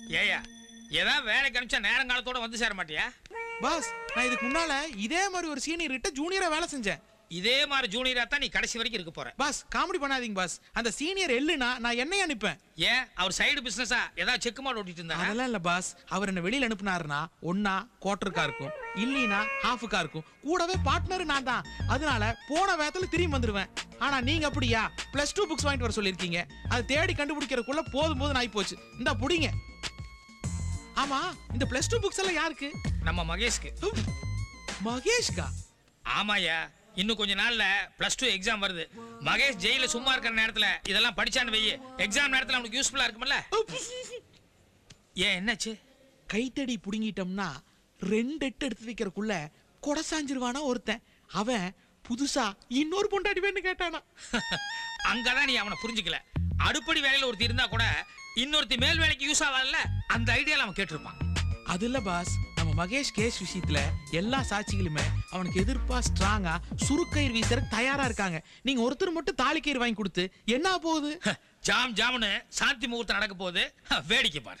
ஏயா ஏதாவது வேலைக்கு அனுப்பிச்சா நேரங்காலத்தோட வந்து சேர மாட்டியா பாஸ் நான் இதுக்கு முன்னால இதே மாதிரி ஒரு சீனியர் கிட்ட ஜூனியரா வேலை செஞ்சேன் இதே மாதிரி ஜூனியரா தான் நீ கடைசி வரைக்கும் இருக்க போற பாஸ் காமெடி பண்ணாதீங்க பாஸ் அந்த சீனியர் எல்லுனா நான் என்னைய அனுப்பேன் ஏன் அவர் சைடு பிசினஸா ஏதாவது செக் மாடு ஓட்டிட்டு இருந்தாரா அதெல்லாம் இல்ல பாஸ் அவர் என்ன வெளியில அனுப்புனாருன்னா ஒன்னா குவார்டருக்கா இருக்கும் இல்லைனா ஹாஃபுக்கா இருக்கும் கூடவே பார்ட்னர் நான் தான் அதனால போன வேகத்துல திரும்பி வந்துருவேன் ஆனா நீங்க அப்படியா பிளஸ் டூ புக்ஸ் வாங்கிட்டு வர சொல்லிருக்கீங்க அதை தேடி கண்டுபிடிக்கிறதுக்குள்ள போதும் போதும் ஆகி போச்சு இந்த புடிங்க ஆமா இந்த பிளஸ் டூ புக்ஸ் எல்லாம் யாருக்கு நம்ம மகேஷ்க்கு உம், மகேஷ்கா ஆமாயா இன்னும் கொஞ்ச நாள்ல பிளஸ் டூ எக்ஸாம் வருது மகேஷ் ஜெயில சும்மா இருக்கிற நேரத்துல இதெல்லாம் படிச்சான்னு வெய்யு எக்ஸாம் நேரத்துல அவனுக்கு யூஸ்ஃபுல்லா இருக்கும்ல ஏன் என்னாச்சு கைத்தடி புடுங்கிட்டோம்னா ரெண்டு எட்டு எடுத்து வைக்கிறதுக்குள்ள கொடை சாஞ்சிருவானா ஒருத்தன் அவன் புதுசா இன்னொரு பொண்டாடி வேணும் கேட்டானா அங்கதான் நீ அவனை புரிஞ்சுக்கல அடுப்படி வேலையில ஒருத்தி இருந்தா கூட இன்னொருத்தி மேல் வேலைக்கு யூஸ் ஆகல அந்த ஐடியால அவன் கேட்டிருப்பான் அது இல்ல பாஸ் நம்ம மகேஷ் கேஸ் விஷயத்துல எல்லா சாட்சிகளுமே அவனுக்கு எதிர்ப்பா ஸ்ட்ராங்கா சுருக்கயிறு வீசறதுக்கு தயாரா இருக்காங்க நீங்க ஒருத்தர் மட்டும் தாலிக்கயிறு வாங்கி கொடுத்து என்ன ஆகப் போகுது ஜாம் ஜாம்னு சாந்தி முகூர்த்தம் நடக்க போகுது வேடிக்கை பாரு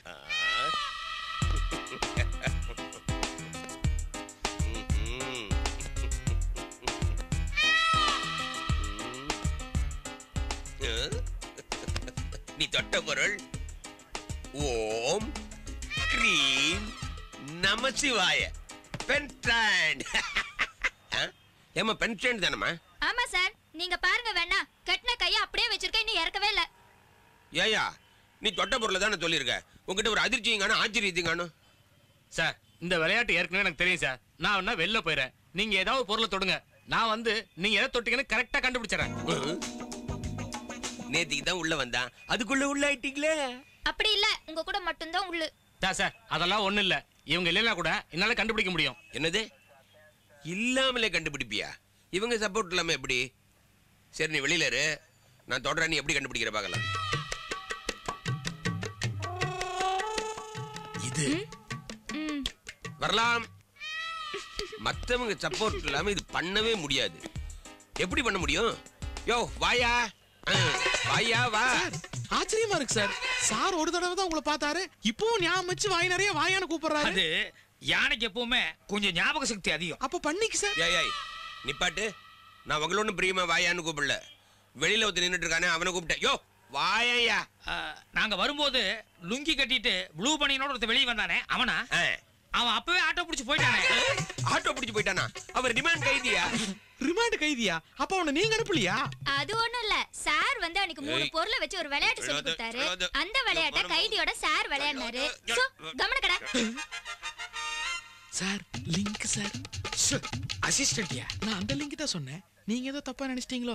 நீ தொட்ட பொருள் ஓம் கிரீம் நமசிவாய பென்ட்ராண்ட் ஏமா பென்ட்ராண்ட் தானம்மா ஆமா சார் நீங்க பாருங்க வேணா கட்டின கைய அப்படியே வச்சிருக்க இன்னும் இறக்கவே இல்ல ஏயா நீ தொட்ட பொருளை தானே சொல்லியிருக்க உங்ககிட்ட ஒரு அதிர்ச்சியும் காணும் ஆச்சரியத்தையும் காணும் சார் இந்த விளையாட்டு ஏற்கனவே எனக்கு தெரியும் சார் நான் வேணா வெளில போயிடுறேன் நீங்க ஏதாவது ஒரு பொருளை தொடுங்க நான் வந்து நீங்க எதை தொட்டீங்கன்னு கரெக்டா கண்டுபிடிச்சிடறேன் நேத்திக்கு தான் உள்ள வந்தான் அதுக்குள்ள உள்ள ஆயிட்டீங்களே அப்படி இல்ல உங்க கூட மட்டும்தான் உள்ளு சார் சார் அதெல்லாம் ஒண்ணும் இல்ல இவங்க இல்லைன்னா கூட என்னால கண்டுபிடிக்க முடியும் என்னது இல்லாமலே கண்டுபிடிப்பியா இவங்க சப்போர்ட் இல்லாம எப்படி சரி நீ வெளியில இரு நான் தொடர நீ எப்படி கண்டுபிடிக்கிற பார்க்கலாம் இது ம் வரலாம் மத்தவங்க சப்போர்ட் இல்லாம இது பண்ணவே முடியாது எப்படி பண்ண முடியும் யோ வாயா ஆ, வாயா வா ஆச்சரியமா இருக்கு சார் சார் ஒரு தடவை தான் உங்களை பார்த்தாரு இப்பவும் ஞாபகம் வச்சு வாய் நிறைய வாயான்னு கூப்பிடுறாரு அது யானைக்கு எப்பவுமே கொஞ்சம் ஞாபக சக்தி அதிகம் அப்ப பண்ணிக்கு சார் ஏய் ஏய் நிப்பாட்டு நான் உங்களோட பிரியமா வாயான்னு கூப்பிடல வெளியில ஒருத்தர் நின்னுட்டு இருக்கானே அவனை கூப்பிட்டேன் யோ வாயா ஆ, நாங்க வரும்போது லுங்கி கட்டிட்டு ப்ளூ பனியனோட ஒருத்தன் வெளியே வந்தானே அவனா அவன் அப்பவே ஆட்டோ பிடிச்சு போயிட்டானே ஆட்டோ பிடிச்சு போயிட்டானா அவர் டிமாண்ட் கைதியா ரிமாண்ட் கைதியா அப்ப அவனை நீங்க அனுப்பலையா அது ஒண்ணும் இல்ல சார் வந்து அன்னைக்கு மூணு ஏய். பொருளை வச்சு ஒரு விளையாட்டு சொல்லி விளையாட்டு, கொடுத்தாரு விளையாட்டு. அந்த விளையாட்டை கைதியோட சார் விளையாடினாரு சோ கவனக்கடா சார் லிங்க் சார் அசிஸ்டன்ட்யா நான் அந்த லிங்க் தான் சொன்னேன் நீங்க ஏதோ தப்பா நினைச்சிட்டீங்களோ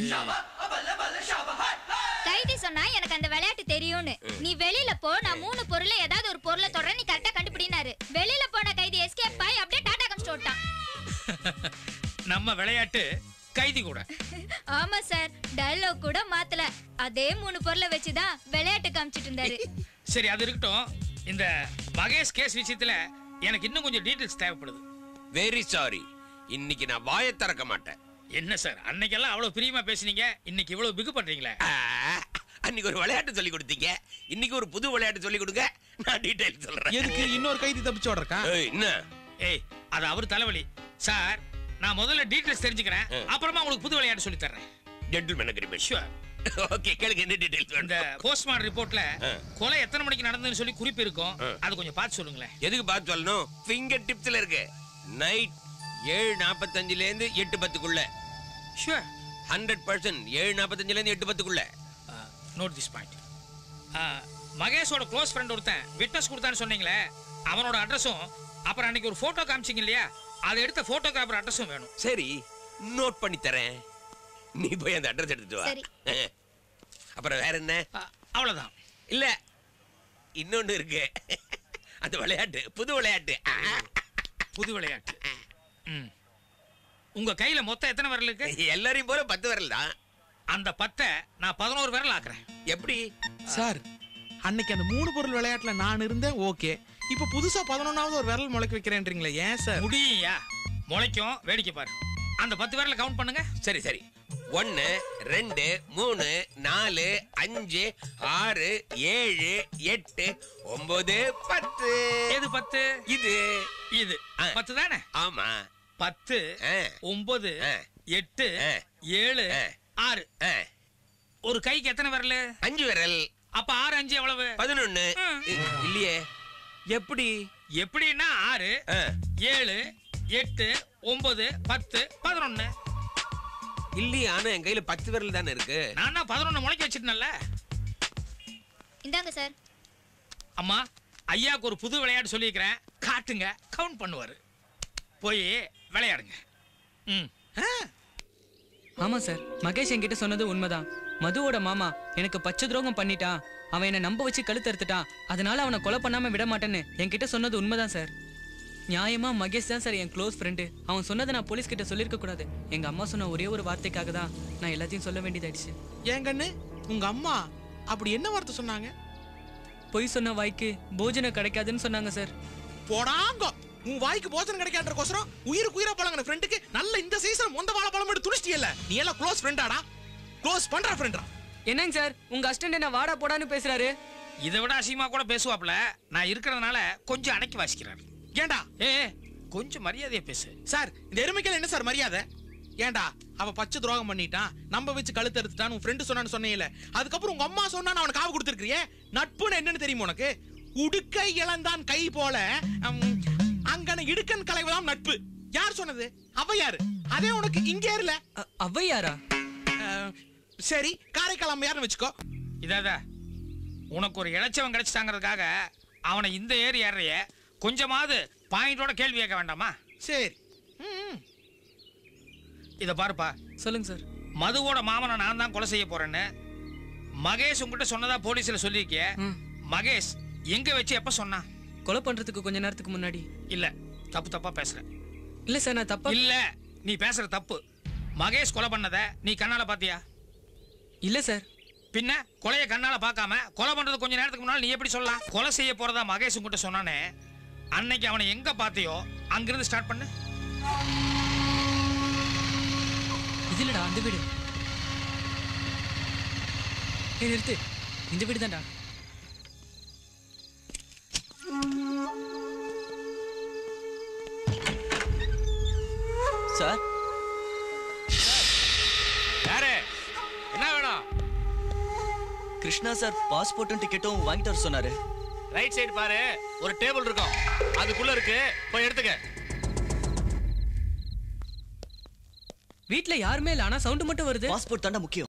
கைதி சொன்னா எனக்கு அந்த விளையாட்டு தெரியும்னு நீ வெளியில போ நான் மூணு பொருள்ல ஏதாவது ஒரு பொருளை தொடர நீ கரெக்டா கண்டுபிடினாரு வெளியில போன கைதி எஸ்கேப் ஆகி அப்படியே டாடா காமிச்சு ஓட்டான் நம்ம விளையாட்டு கைதி கூட ஆமா சார் டயலாக் கூட மாத்தல அதே மூணு பொருளை வச்சுதான் விளையாட்டு காமிச்சிட்டு இருந்தாரு சரி அது இருக்கட்டும் இந்த மகேஷ் கேஸ் விஷயத்துல எனக்கு இன்னும் கொஞ்சம் டீடைல்ஸ் தேவைப்படுது வெரி சாரி இன்னைக்கு நான் வாயை திறக்க மாட்டேன் என்ன சார் அன்னைக்கெல்லாம் அவ்வளவு பிரியமா பேசுனீங்க இன்னைக்கு இவ்வளவு பிகு பண்றீங்களே ஆ, அன்னைக்கு ஒரு விளையாட்டு சொல்லி கொடுத்தீங்க இன்னைக்கு ஒரு புது விளையாட்டு சொல்லி கொடுங்க நான் டீடைல் சொல்றேன் எதுக்கு இன்னொரு கைதி தப்பிச்சு ஓடுறக்கா ஏய், என்ன ஏய் அது அவர் தலைவலி சார் நான் முதல்ல டீடைல்ஸ் தெரிஞ்சுக்கிறேன் ம். அப்புறமா உங்களுக்கு புது விளையாட்டு சொல்லி தர்றேன் ஜென்டில்மேன் அக்ரிமெண்ட் ஷூர் ஓகே கேளுங்க என்ன டீடைல்ஸ் இந்த வேணும் போஸ்ட்மார்டம் ரிப்போர்ட்ல ஆ. கொலை எத்தனை மணிக்கு நடந்ததுன்னு சொல்லி குறிப்பு இருக்கும் ஆ. அது கொஞ்சம் பார்த்து சொல்லுங்களேன் எதுக்கு பார்த்து சொல்லணும் ஃபிங்கர் டிப்ஸ்ல இருக்கு நைட் ஏழு நாற்பத்தஞ்சுல இருந்து எட்டு பத்துக்குள்ள ஷூர் ஹண்ட்ரட் பர்சன்ட் ஏழு நாற்பத்தஞ்சுல இருந்து எட்டு பத்துக்குள்ள நோட் திஸ் பாயிண்ட் மகேஷோட க்ளோஸ் ஃப்ரெண்ட் ஒருத்தன் விட்னஸ் கொடுத்தான்னு சொன்னீங்களே அவனோட அட்ரஸும் அப்புறம் அன்னைக்கு ஒரு போட்டோ காமிச்சிங்க இல்லையா அதை எடுத்த போட்டோகிராஃபர் அட்ரஸும் வேணும் சரி நோட் பண்ணி தரேன் நீ போய் அந்த அட்ரஸ் எடுத்துட்டு வா சரி. அஹ். அப்புறம் வேற என்ன ஆ, அவ்வளவுதான் இல்ல இன்னொன்னு இருக்கு அந்த விளையாட்டு புது விளையாட்டு ஆ. புது விளையாட்டு ம். உங்க கையில மொத்தம் எத்தனை விரல் இருக்கு எல்லாரையும் போல பத்து விரல் தான் அந்த பத்தை நான் பதினோரு விரல் ஆக்குறேன் எப்படி சார் அன்னைக்கு அந்த மூணு பொருள் விளையாட்டுல நான் இருந்தேன் ஓகே இப்ப புதுசா பதினொன்னாவது ஒரு விரல் முளைக்க வைக்கிறேன்றீங்களே ஏன் சார் முடியா முளைக்கும் வேடிக்கை பாரு அந்த பத்து விரல கவுண்ட் பண்ணுங்க சரி சரி ஒன்னு ரெண்டு மூணு நாலு அஞ்சு ஆறு ஏழு எட்டு ஒன்பது பத்து எது பத்து இது இது ஆ. பத்து தானே ஆமா பத்து ஆ. ஒன்பது ஆ. எட்டு ஆ. ஏழு ஆ. ஆறு ஆ, ஒரு கைக்கு எத்தனை விரல் அஞ்சு விரல் அப்ப ஆறு அஞ்சு எவ்வளவு பதினொன்னு ஆ. இ- இல்லையே எப்படி எப்படின்னா ஆறு ஆ, ஏழு எட்டு ஒன்பது பத்து பதினொன்னு இல்லையே ஆனா என் கையில பத்து விரல் தானே இருக்கு நான் தான் பதினொன்னு முளைக்க வச்சிருந்தேன்ல இந்தாங்க சார் அம்மா ஐயாக்கு ஒரு புது விளையாட்டு சொல்லியிருக்கிறேன் காட்டுங்க கவுண்ட் பண்ணுவாரு போய் விளையாடுங்க ம் ஆமா சார் மகேஷ் என்கிட்ட சொன்னது உண்மைதான் மதுவோட மாமா எனக்கு பச்சை துரோகம் பண்ணிட்டான் அவன் என்ன நம்ப வச்சு கழுத்தறுத்துட்டான் அதனால அவனை கொலை பண்ணாம விட மாட்டேன்னு என்கிட்ட சொன்னது உண்மைதான் சார் நியாயமா மகேஷ் தான் சார் என் க்ளோஸ் ஃப்ரெண்டு அவன் சொன்னதை நான் போலீஸ் கிட்ட சொல்லியிருக்க கூடாது எங்க அம்மா சொன்ன ஒரே ஒரு வார்த்தைக்காக தான் நான் எல்லாத்தையும் சொல்ல வேண்டியதாயிடுச்சு ஏன் கண்ணு உங்க அம்மா அப்படி என்ன வார்த்தை சொன்னாங்க பொய் சொன்ன வாய்க்கு போஜனம் கிடைக்காதுன்னு சொன்னாங்க சார் போடாங்க உன் வாய்க்கு போஜனம் கிடைக்கான்றக்கோசரம் உயிருக்கு உயிரா பழங்கின ஃப்ரெண்டுக்கு நல்ல இந்த சீசன் மொந்த வாழை பழம் எடுத்து துணிச்சிட்டியல்ல நீ எல்லாம் க்ளோஸ் ஃப்ரெண்டாடா க்ளோஸ் பண்ற ஃப்ரெண்டா என்னங்க சார் உங்க அசிஸ்டன்ட் என்ன வாடா போடான்னு பேசுறாரு இதை விட அசிங்கமா கூட பேசுவாப்ல நான் இருக்கிறதுனால கொஞ்சம் அடக்கி வாசிக்கிறாரு ஏன்டா ஏ கொஞ்சம் மரியாதையா பேசு சார் இந்த எருமைக்கல் என்ன சார் மரியாதை ஏன்டா அவ பச்சை துரோகம் பண்ணிட்டான் நம்ப வச்சு கழுத்து எடுத்துட்டான் உன் ஃப்ரெண்டு சொன்னான்னு சொன்னேல அதுக்கப்புறம் உங்க அம்மா சொன்னா நான் அவனுக்கு காவு கொடுத்துருக்கிறியே நட்புன்னு என்னன்னு தெரியுமா உனக்கு உடுக்கை இழந்தான் கை போல ஹம், அங்கன இடுக்கன் கலைவதாம் நட்பு யார் சொன்னது அவ யாரு அதே உனக்கு இங்க இல்ல அ- ஔவையாரா சரி காரைக்கால் அம்மையார்னு வச்சுக்கோ இதாதா உனக்கு ஒரு இளைச்சவன் கிடைச்சிட்டாங்கிறதுக்காக அவனை இந்த ஏறி ஏறைய கொஞ்சமாவது பாயிண்டோட கேள்வி கேட்க வேண்டாமா சரி ம், இதை பாருப்பா சொல்லுங்க சார் மதுவோட மாமனை நான் தான் கொலை செய்ய போறேன்னு மகேஷ் உங்ககிட்ட சொன்னதா போலீஸ்ல சொல்லியிருக்கிய ம். மகேஷ் எங்க வச்சு எப்ப சொன்னான் கொலை பண்றதுக்கு கொஞ்ச நேரத்துக்கு முன்னாடி இல்ல தப்பு தப்பா பேசுற இல்ல சார் நான் தப்பா இல்ல நீ பேசுற தப்பு மகேஷ் கொலை பண்ணத நீ கண்ணால பாத்தியா இல்ல சார் பின்ன கொலைய கண்ணால பார்க்காம கொலை பண்றது கொஞ்ச நேரத்துக்கு முன்னால நீ எப்படி சொல்லலாம் கொலை செய்ய போறதா மகேஷ் உங்ககிட்ட சொன்னானே அன்னைக்கு அவனை எங்க பாத்தியோ அங்கிருந்து ஸ்டார்ட் பண்ணு இது இல்லடா அந்த வீடு ஏய் நிறுத்து இந்த வீடு தான்டா சார் யாரு என்ன வேணும் கிருஷ்ணா சார் பாஸ்போர்ட்டும் டிக்கெட்டும் வாங்கிட்டு வர சொன்னாரு ரைட் சைடு பாரு ஒரு டேபிள் இருக்கும் அதுக்குள்ள இருக்கு போய் எடுத்துக்க வீட்ல யாருமே இல்ல ஆனா சவுண்ட் மட்டும் வருது பாஸ்போர்ட் தாண்டா முக்கியம்